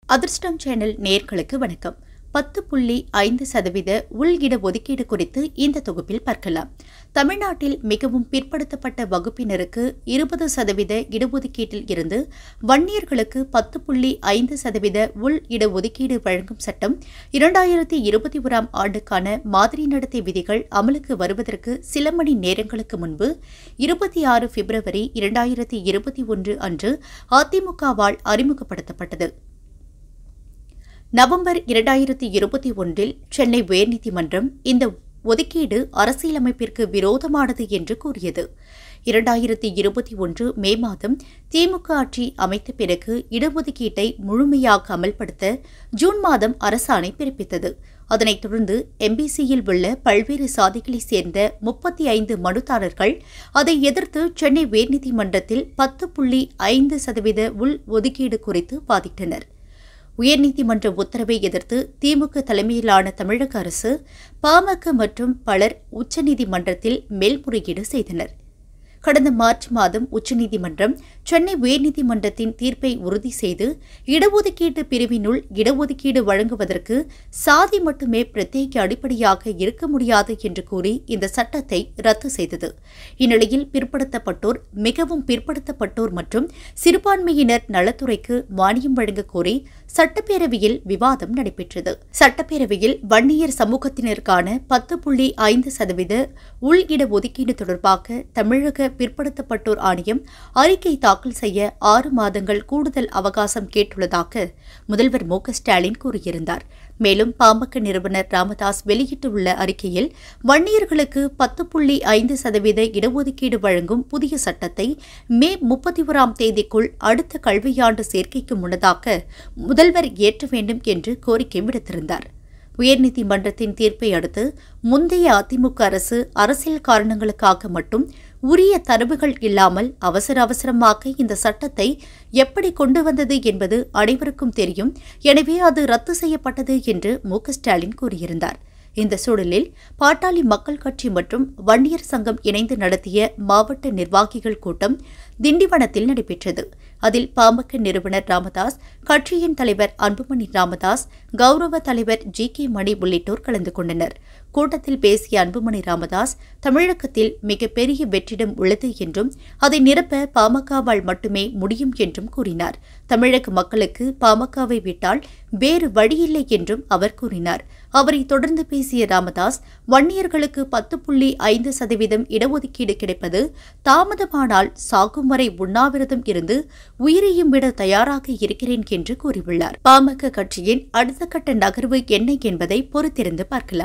அதிர்ஷ்டம் சேனல் நேர்களுக்கு வணக்கம் பத்து புள்ளி ஐந்து சதவீத உள் இட ஒதுக்கீடு குறித்து இந்த தொகுப்பில் பார்க்கலாம் தமிழ்நாட்டில் மிகவும் பிற்படுத்தப்பட்ட வகுப்பினருக்கு இருபது சதவீத இடஒதுக்கீட்டில் இருந்து வன்னியர்களுக்கு பத்து புள்ளி ஐந்து சதவீத உள் இட ஒதுக்கீடு வழங்கும் சட்டம் இரண்டாயிரத்தி இருபத்தி ஓராம் ஆண்டுக்கான மாதிரி நடத்தை விதிகள் அமலுக்கு வருவதற்கு சில மணி நேரங்களுக்கு முன்பு இருபத்தி ஆறு பிப்ரவரி இரண்டாயிரத்தி இருபத்தி ஒன்று அன்று அதிமுகவால் அறிமுகப்படுத்தப்பட்டது நவம்பர் இரண்டாயிரத்தி இருபத்தி ஒன்றில் சென்னை உயர்நீதிமன்றம் இந்த ஒதுக்கீடு அரசியலமைப்பிற்கு விரோதமானது என்று கூறியது இரண்டாயிரத்தி இருபத்தி ஒன்று மே மாதம் திமுக ஆட்சி அமைத்த பிறகு இடஒதுக்கீட்டை முழுமையாக அமல்படுத்த ஜூன் மாதம் அரசாணை பிறப்பித்தது அதனைத் தொடர்ந்து எம்பிசியில் உள்ள பல்வேறு சாதிகளைச் சேர்ந்த முப்பத்தி ஐந்து மனுதாரர்கள் அதை எதிர்த்து சென்னை உயர்நீதிமன்றத்தில் பத்து புள்ளி ஐந்து சதவீத உள் ஒதுக்கீடு குறித்து வாதிட்டனர் உயர்நீதிமன்ற உத்தரவை எதிர்த்து திமுக தலைமையிலான தமிழக அரசு பாமக மற்றும் பலர் உச்சநீதிமன்றத்தில் மேல்முறையீடு செய்தனர் கடந்த மார்ச் மாதம் உச்சநீதிமன்றம் சென்னை உயர்நீதிமன்றத்தின் தீர்ப்பை உறுதி செய்து இடஒதுக்கீட்டு பிரிவினுள் இடஒதுக்கீடு வழங்குவதற்கு சாதி மட்டுமே பிரத்யேக அடிப்படையாக இருக்க முடியாது என்று கூறி இந்த சட்டத்தை ரத்து செய்தது இந்நிலையில் பிற்படுத்தப்பட்டோர் மிகவும் பிற்படுத்தப்பட்டோர் மற்றும் சிறுபான்மையினர் நலத்துறைக்கு மானியம் வழங்க கோரி சட்டப்பேரவையில் விவாதம் நடைபெற்றது சட்டப்பேரவையில் வன்னியர் சமூகத்தினருக்கான பத்து புள்ளி ஐந்து சதவீத உள் இட ஒதுக்கீடு தொடர்பாக தமிழக பிற்படுத்தப்பட்டோர் ஆணையம் அறிக்கை தாக்கல் செய்ய ஆறு மாதங்கள் கூடுதல் அவகாசம் கேட்டுள்ளதாக முதல்வர் மு க ஸ்டாலின் கூறியிருந்தார் மேலும் பாமக நிறுவனர் ராமதாஸ் வெளியிட்டுள்ள அறிக்கையில் வன்னியர்களுக்கு பத்து புள்ளி ஐந்து சதவீத இடஒதுக்கீடு வழங்கும் புதிய சட்டத்தை மே முப்பத்தி ஓராம் தேதிக்குள் அடுத்த கல்வியாண்டு சேர்க்கைக்கு முன்னதாக முதல்வர் ஏற்ற வேண்டும் என்று கோரிக்கை விடுத்திருந்தார் உயர்நீதிமன்றத்தின் தீர்ப்பை அடுத்து முந்தைய அதிமுக அரசு அரசியல் காரணங்களுக்காக மட்டும் உரிய தரவுகள் இல்லாமல் அவசர அவசரமாக இந்த சட்டத்தை எப்படி கொண்டு வந்தது என்பது அனைவருக்கும் தெரியும் எனவே அது ரத்து செய்யப்பட்டது என்று மு ஸ்டாலின் கூறியிருந்தார் இந்த சூழலில் பாட்டாளி மக்கள் கட்சி மற்றும் வன்னியர் சங்கம் இணைந்து நடத்திய மாவட்ட நிர்வாகிகள் கூட்டம் திண்டிவனத்தில் நடைபெற்றது அதில் பாமக நிறுவனர் ராமதாஸ் கட்சியின் தலைவர் அன்புமணி ராமதாஸ் கௌரவ தலைவர் ஜி கே மணி உள்ளிட்டோர் கலந்து கொண்டனர் கூட்டத்தில் பேசிய அன்புமணி ராமதாஸ் தமிழகத்தில் மிகப்பெரிய வெற்றிடம் உள்ளது என்றும் அதை நிரப்ப பாமகவால் மட்டுமே முடியும் என்றும் கூறினார் தமிழக மக்களுக்கு பாமகவை விட்டால் வேறு வழியில்லை என்றும் அவர் கூறினார் அவரை தொடர்ந்து பேசிய ராமதாஸ் வன்னியர்களுக்கு பத்து புள்ளி ஐந்து சதவீதம் இடஒதுக்கீடு கிடைப்பது தாமதமானால் சாகும் வரை உண்ணாவிரதம் இருந்து உயிரையும் விட தயாராக இருக்கிறேன் என்று கூறியுள்ளார் பாமக கட்சியின் அடுத்த கட்ட நகர்வு என்ன என்பதை பொறுத்திருந்து பார்க்கலாம்